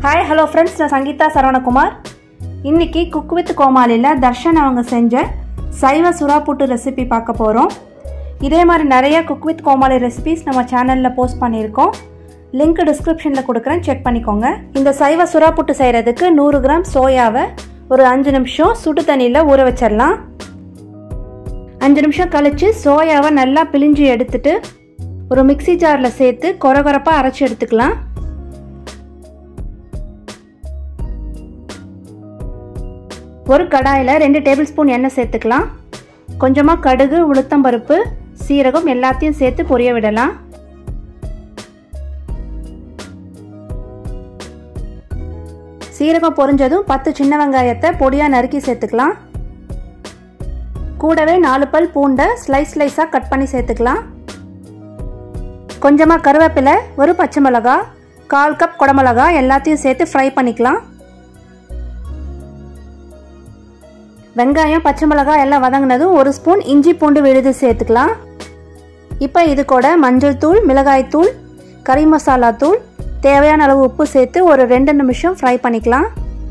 hi hello friends நான் சங்கீதா சரவணகுமார் இன்னைக்கு cook with கோமாளியில் Darshan அவங்க செஞ்ச சைவ சுறா புட்டு ரெசிபி பார்க்க போகிறோம் இதே மாதிரி நிறைய குக் வித் கோமாளி ரெசிபிஸ் நம்ம சேனலில் போஸ்ட் பண்ணியிருக்கோம் லிங்க் டிஸ்கிரிப்ஷனில் கொடுக்குறேன் செக் பண்ணிக்கோங்க இந்த சைவ சுறா புட்டு செய்கிறதுக்கு நூறு கிராம் சோயாவை ஒரு அஞ்சு நிமிஷம் சுடு தண்ணியில் ஊற வச்சிடலாம் அஞ்சு நிமிஷம் கழித்து சோயாவை நல்லா பிழிஞ்சு எடுத்துட்டு ஒரு மிக்சி ஜாரில் சேர்த்து கொரகொரப்பாக அரைச்சி எடுத்துக்கலாம் ஒரு கடாயில் ரெண்டு டேபிள் ஸ்பூன் எண்ணெய் சேர்த்துக்கலாம் கொஞ்சமாக கடுகு உளுத்தம்பருப்பு சீரகம் எல்லாத்தையும் சேர்த்து பொரிய விடலாம் சீரகம் பொரிஞ்சதும் பத்து சின்ன வெங்காயத்தை பொடியாக நறுக்கி சேர்த்துக்கலாம் கூடவே நாலு பல் பூண்டை ஸ்லைஸ் ஸ்லைஸாக கட் பண்ணி சேர்த்துக்கலாம் கொஞ்சமாக கருவேப்பிலை ஒரு பச்சை மிளகா கால் கப் குடமிளகா எல்லாத்தையும் சேர்த்து ஃப்ரை பண்ணிக்கலாம் வெங்காயம் பச்சை மிளகாய் எல்லாம் வதங்கினதும் ஒரு ஸ்பூன் இஞ்சி பூண்டு விழுது சேர்த்துக்கலாம் இப்போ இது கூட மஞ்சள் தூள் மிளகாய் தூள் கறி மசாலா தூள் தேவையான அளவு உப்பு சேர்த்து ஒரு ரெண்டு நிமிஷம் ஃப்ரை பண்ணிக்கலாம்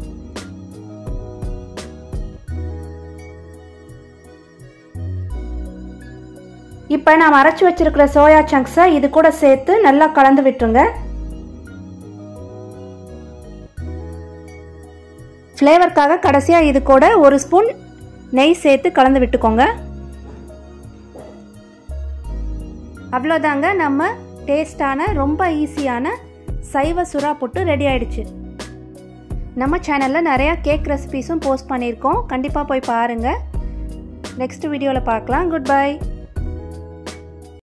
இப்போ நாம் அரைச்சி வச்சிருக்கிற சோயா சங்க்ஸை இது கூட சேர்த்து நல்லா கலந்து விட்டுருங்க ஃப்ளேவருக்காக கடைசியாக இது கூட ஒரு ஸ்பூன் நெய் சேர்த்து கலந்து விட்டுக்கோங்க அவ்வளோதாங்க நம்ம டேஸ்டான ரொம்ப ஈஸியான சைவ சுறா புட்டு ரெடி ஆயிடுச்சு நம்ம சேனலில் நிறையா கேக் ரெசிபீஸும் போஸ்ட் பண்ணியிருக்கோம் கண்டிப்பாக போய் பாருங்கள் நெக்ஸ்ட் வீடியோவில் பார்க்கலாம் குட் பை